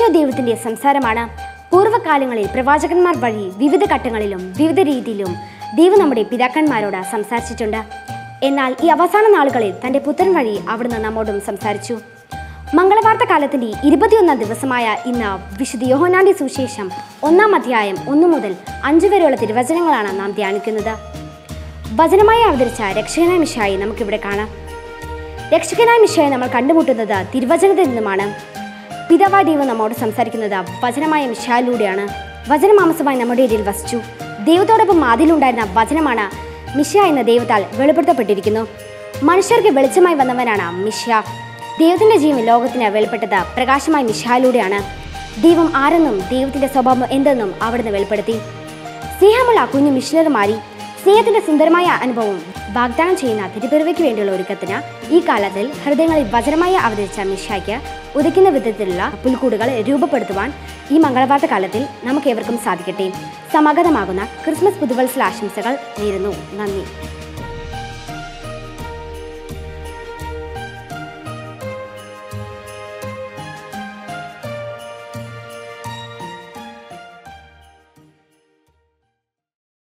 യേശോ ദൈവത്തിന്റെ സംസാരമാണ് പൂർവ്വകാലങ്ങളിൽ പ്രവാചകന്മാർ വഴി വിവിധ ഘട്ടങ്ങളിലും വിവിധ രീതിയിലും ദൈവം നമ്മുടെ പിതാക്കന്മാരോട് സംസാരിച്ചിട്ടുണ്ട് എന്നാൽ ഈ അവസാന നാളുകളിൽ തന്റെ പുത്രൻ വഴി അവിടുന്ന് നമ്മോടും സംസാരിച്ചു മംഗളവാർത്ത കാലത്തിന്റെ ഇരുപത്തിയൊന്നാം ദിവസമായ ഇന്ന് വിശുദ്ധ യോഹനാന്റെ സുവിശേഷം ഒന്നാം അധ്യായം ഒന്നു മുതൽ അഞ്ചു വരെയുള്ള തിരുവചനങ്ങളാണ് നാം ധ്യാനിക്കുന്നത് വചനമായി അവതരിച്ച രക്ഷകനായ മിഷായി നമുക്കിവിടെ കാണാം രക്ഷകനായ മിഷായി നമ്മൾ കണ്ടുമുട്ടുന്നത് തിരുവചനത്തിൽ നിന്നുമാണ് പിതാവായ ദൈവം നമ്മോട് സംസാരിക്കുന്നത് വചനമായ മിഷായിലൂടെയാണ് വചനമാംസമായി നമ്മുടെ ഇടയിൽ വസിച്ചു ദൈവത്തോടൊപ്പം ആദിയിലുണ്ടായിരുന്ന വചനമാണ് മിഷ എന്ന ദൈവത്താൽ വെളിപ്പെടുത്തപ്പെട്ടിരിക്കുന്നു മനുഷ്യർക്ക് വെളിച്ചമായി വന്നവനാണ് മിഷ ദൈവത്തിന്റെ ജീവൻ ലോകത്തിന് വെളിപ്പെട്ടത് പ്രകാശമായ മിഷായിലൂടെയാണ് ദൈവം ആരെന്നും ദൈവത്തിന്റെ സ്വഭാവം എന്തെന്നും അവിടുന്ന് വെളിപ്പെടുത്തി സ്നേഹമുള്ള കുഞ്ഞു മിഷണറിമാരി സ്നേഹത്തിന്റെ സുന്ദരമായ അനുഭവം വാഗ്ദാനം ചെയ്യുന്ന തിരുപ്പിറവയ്ക്ക് വേണ്ടിയുള്ള ഒരുക്കത്തിന് ഈ കാലത്തിൽ ഹൃദയങ്ങളിൽ വചനമായി അവതരിച്ച മിഷായ്ക്ക് ഉദിക്കുന്ന വിധത്തിലുള്ള പുൽക്കൂടുകൾ രൂപപ്പെടുത്തുവാൻ ഈ മംഗളവാർത്ത കാലത്തിൽ നമുക്ക് ഏവർക്കും സാധിക്കട്ടെ സമാഗതമാകുന്ന ക്രിസ്മസ് പുതുവത്സര ആശംസകൾ നേരുന്നു നന്ദി